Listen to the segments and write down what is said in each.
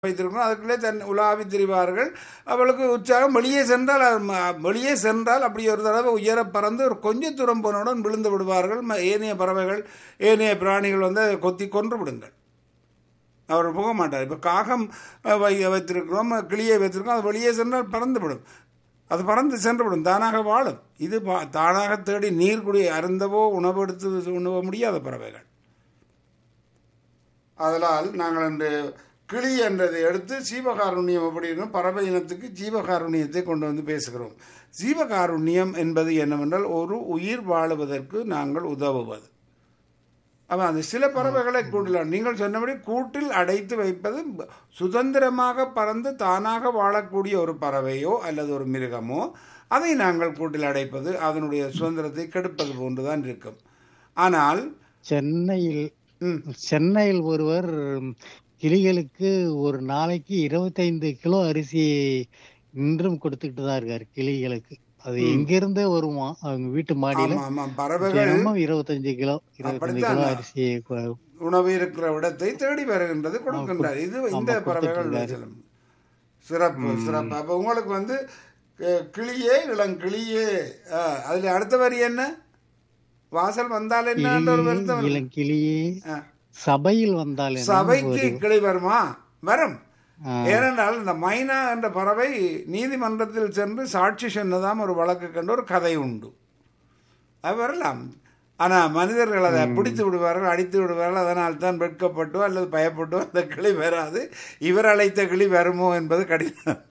வைத்திருக்கணும் அதுக்குள்ளே தன் உலாவி திரிவார்கள் அவளுக்கு உற்சாகம் வெளியே சென்றால் அது ம- வெளியே சென்றால் அப்படி ஒரு தடவை உயர பறந்து ஒரு கொஞ்ச தூரம் போனவுடன் விழுந்து விடுவார்கள் ம- ஏனைய பறவைகள் ஏனைய பிராணிகள் வந்து அதை கொத்தி கொன்று விடுங்கள் அவர் போக மாட்டார் இப்போ காகம் அஹ், வை வைத்திருக்கிறோம் கிளியை வைத்திருக்கோம் அது வெளியே சென்றால் பறந்து விடும் அது பறந்து சென்று விடும் தானாக வாழும் இது பா- தானாக தேடி நீர் குடி அருந்தவோ உணவு எடுத்து உண்ணவோ முடியாத பறவைகள் அதனால் நாங்கள் அந்த கிளி என்றதை எடுத்து ஜீவகாருண்யம் அப்படின்னு பறவை இனத்துக்கு ஜீவகாருண்யத்தை கொண்டு வந்து பேசுகிறோம் ஜீவகாருண்யம் என்பது என்னவென்றால் ஒரு உயிர் வாழுவதற்கு நாங்கள் உதவுவது அப்போ அந்த சில பறவைகளை கூட்டில் நீங்கள் சொன்னபடி கூட்டில் அடைத்து வைப்பது ப- சுதந்திரமாக பறந்து தானாக வாழக்கூடிய ஒரு பறவையோ அல்லது ஒரு மிருகமோ அதை நாங்கள் கூட்டில் அடைப்பது அதனுடைய சுதந்திரத்தை கெடுப்பது போன்றுதான் இருக்கும் ஆனால் சென்னையில் ம், சென்னையில் ஒருவர் கிளிகளுக்கு ஒரு நாளைக்கு இருபத்தைந்து கிலோ அரிசி இன்றும் கொடுத்துக்கிட்டு தான் இருக்காரு கிளிகளுக்கு அது எங்கிருந்தே வருமா அவங்க வீட்டு மாடியில ஆமா ஆமா பறவைகள் தினமும் இருபத்தஞ்சு கிலோ இருபத்தஞ்சு கிலோ அப்படித்தான். அரிசியை கொ- உணவு இருக்கிற இடத்தை தேடி வருகின்றது கொடுக்கின்றார் இது இந்த ஆமா, பறவைகள் கொடுத்துட்டு செல்லும். சிறப்பு சிறப்பு அப்ப உங்களுக்கு வந்து அஹ், கிளியே இளங்கிளியே அஹ், அதுல அடுத்த வரி என்ன வாசல் வந்தால் என்ன ஒரு வருத்தம் வருது. இளங்கிளியே அஹ், சபையில் வந்தால் என்ன சபைக்கு கிளி வருமா வரும் ஆ. ஏனென்றால் இந்த மைனா என்ற பறவை நீதிமன்றத்தில் சென்று சாட்சி சொன்னதாம் ஒரு வழக்கு கண்டு ஒரு கதை உண்டு அது வரலாம் ஆனால் மனிதர்கள் அதை பிடித்து விடுவார்கள் அடித்து விடுவார்கள் அதனால் தான் வெட்கப்பட்டோ அல்லது பயப்பட்டோ அந்த கிளி வராது இவர் அழைத்த கிளி வருமோ என்பது கடினம்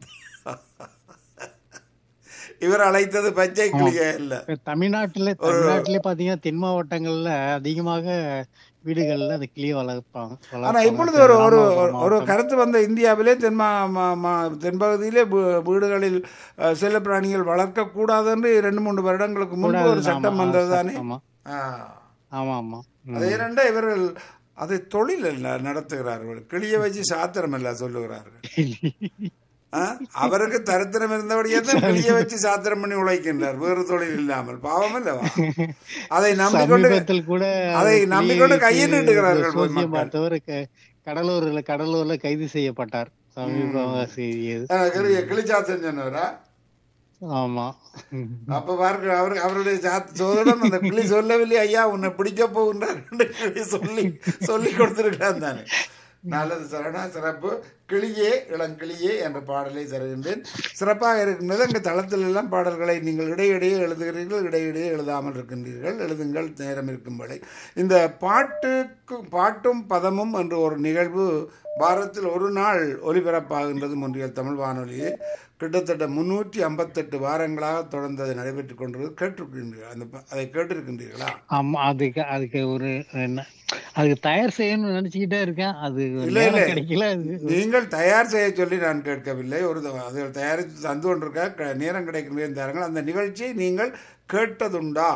இவர் அழைத்தது பச்சை கிளியே இல்லை இப்ப தமிழ்நாட்டுல தமிழ்நாட்டிலே பாத்தீங்கன்னா தென் மாவட்டங்கள்ல அதிகமாக வீடுகள்ல அந்த கிளியை வளர்ப்பாங்க ஆனா வளர்ப்பாங்க. இப்பொழுது ஒரு ஒரு ராமநாதபுரம் ஒரு மாவட்டம். கருத்து வந்த இந்தியாவிலே தென் மா- மா- மா- தென்பகுதியிலே வீ- வீடுகளில் அஹ், செல்லப்பிராணிகள் வளர்க்கக்கூடாது என்று இரண்டு மூன்று வருடங்களுக்கு முன்பு ஒரு கூடாது, சட்டம் ஆமா, வந்தது தானே ஆமா ஆமா ஆமா ம். அது இரண்டா இவர்கள் அதை தொழில் அல்ல நடத்துகிறார்கள் கிளிய வச்சு சாத்திரம் அல்ல சொல்லுகிறார்கள் ஆ? அவருக்கு தரித்திரம் இருந்தபடியே தான் கிளிய வச்சு சாத்திரம் பண்ணி உழைக்கின்றார் வேறு தொழில் இல்லாமல் பாவம் அல்லவா அதை நம்பிக்கொண்டு சமீபத்தில் கூட அதை நம்பிக்கொண்டு கிளியை கையை நீட்டுகிறார்கள் போய் சோசியம் மக்கள். பார்த்தவர் க- கடலூர்ல கடலூர்ல கைது செய்யப்பட்டார் சமீப செய்தி அது. ஆ, கிளி- கிளிச்சாத்தம் சொன்னவரா ஆமா அப்ப பாருங்க அவர் அவருடைய சாத் சோதரன் அந்த கிளி சொல்லவில்லை ஐயா உன்னை பிடிக்க போகின்றார் என்று கிளி சொல்லி சொல்லி கொடுத்திருக்கிறான் தானே நல்லது சரணா சிறப்பு கிளியே இளங்கிளியே என்ற பாடலை தருகின்றேன் சிறப்பாக இருக்கின்றது அங்கே தளத்தில் எல்லாம் பாடல்களை நீங்கள் இடையிடையே எழுதுகிறீர்கள் இடையிடையே எழுதாமல் இருக்கின்றீர்கள் எழுதுங்கள் நேரம் இருக்கும் வரை இந்த பாட்டுக்கு பாட்டும் பதமும் என்ற ஒரு நிகழ்வு வாரத்தில் ஒரு நாள் ஒலிபரப்பாகின்றது ஒன்றியல் தமிழ் வானொலியில் கிட்டத்தட்ட முன்னூற்றி ஐம்பத்தெட்டு வாரங்களாக தொடர்ந்து அது நடைபெற்றுக் கொண்டிருக்கிறது கேட்டிருக்கின்றீர்கள் அந்த ப- அதை கேட்டிருக்கின்றீர்களா ஆமா அதுக்கு அதுக்கு ஒரு என்ன அதுக்கு தயார் செய்யணும்னு நினைச்சுக்கிட்டே இருக்கேன் அது இல்ல, நேரம் இல்ல. கிடைக்கல அது நீங்கள் தயார் செய்ய சொல்லி நான் கேட்கவில்லை ஒரு த- அதை தயாரித்து தந்து கொண்டிருக்க க- நேரம் கிடைக்கும் நேரம் தாருங்கள் அந்த நிகழ்ச்சியை நீங்கள் கேட்டதுண்டா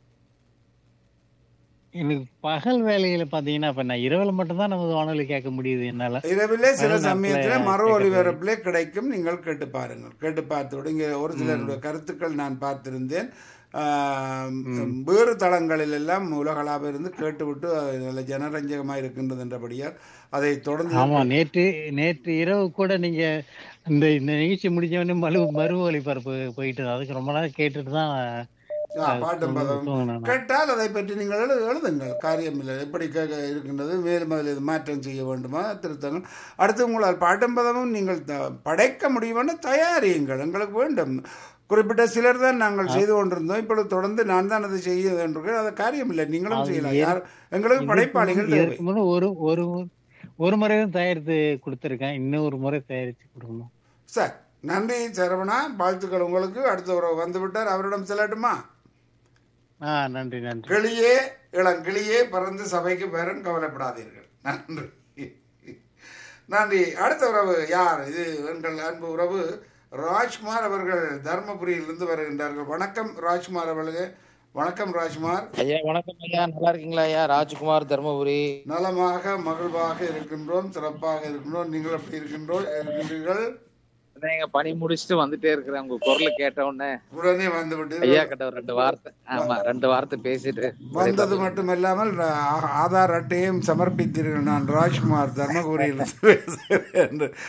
எனக்கு பகல் வேலையில பாத்தீங்கன்னா இப்ப நான் இரவுல மட்டும் தான் நமது வானொலி கேட்க முடியுது என்னால இரவிலே சில பகல் சமயத்தில் நேரத்துல மறு கேட்க ஒலிபரப்பிலே கிடைக்கும் நீங்கள் கேட்டு பாருங்கள் கேட்டு பார்த்து இங்கே ஒரு சிலருடைய கருத்துக்கள் நான் பார்த்திருந்தேன் ஆம், வேறு தளங்களில் எல்லாம் உலகளாக இருந்து கேட்டுவிட்டு அது நல்ல ஜனரஞ்சகமாக இருக்கின்றது என்றபடியால் அதை தொடர்ந்து ஆமா நேற்று நேற்று இரவு கூட நீங்க இந்த இந்த நிகழ்ச்சி முடிஞ்ச உடனே மறு மறு ஒளிபரப்பு போயிட்டு இருந்தது. அதுக்கு ரொம்ப நேரம் கேட்டுட்டு தான் ஆ, பாட்டும் பதம் தூங்கினேன் கேட்டால் அதை பற்றி நீங்கள் எழுது எழுதுங்கள் காரியமில்லை எப்படி கேட்க இருக்கின்றது மேலும் அதில் இது மாற்றம் செய்ய வேண்டுமா திருத்தங்கள் அடுத்து உங்களால் பாட்டும் பதமும் நீங்கள் த- படைக்க முடியுமென தயாரியுங்கள் எங்களுக்கு வேண்டும் குறிப்பிட்ட சிலர் தான் நாங்கள் செய்து கொண்டிருந்தோம் இப்பொழுது தொடர்ந்து நான் தான் அதை செய்ய வேண்டும் அது காரியமில்லை நீங்களும் செய்யலாம் யார் எங்களுக்கு படைப்பாளிகள் தேவை இதற்கு முன்ன ஒரு ஒரு ஒரு முறை தான் தயாரித்து கொடுத்துருக்கேன் இன்னும் ஒரு முறை தயாரித்து கொடுக்கணும் சார் நன்றி சரவணா வாழ்த்துக்கள் உங்களுக்கு அடுத்த ஒரு வந்து விட்டார் அவரிடம் செல்லட்டுமா ஆ நன்றி நன்றி கிளியே இளங்கிளியே பறந்து சபைக்கு பேரன் கவலைப்படாதீர்கள் நன்றி நன்றி அடுத்த உறவு யார் இது எங்கள் அன்பு உறவு ராஜ்குமார் அவர்கள் தர்மபுரியிலிருந்து வருகின்றார்கள் வணக்கம் ராஜ்குமார் அவர்களே வணக்கம் ராஜ்குமார் ஐயா வணக்கம் ஐயா நல்லா இருக்கீங்களா ஐயா ராஜ்குமார் தர்மபுரி நலமாக மகிழ்வாக இருக்கின்றோம் சிறப்பாக இருக்கின்றோம் நீங்கள் எப்படி இருக்கின்றோம் இருக்கின்றீர்கள் இப்பதான் பணி முடிச்சுட்டு வந்துட்டே இருக்கிறேன் உங்க குரல் கேட்ட உடனே உடனே வந்து விட்டு ஐயா கிட்ட ஒரு ரெண்டு வார்த்தை ஆமா ரெண்டு வார்த்தை பேசிட்டு வந்தது மட்டுமல்லாமல் ஆ- ஆதார் அட்டையும் சமர்ப்பித்தீர்கள் நான் ராஜ்குமார் தர்மபுரியில் பேசுகிறேன் என்று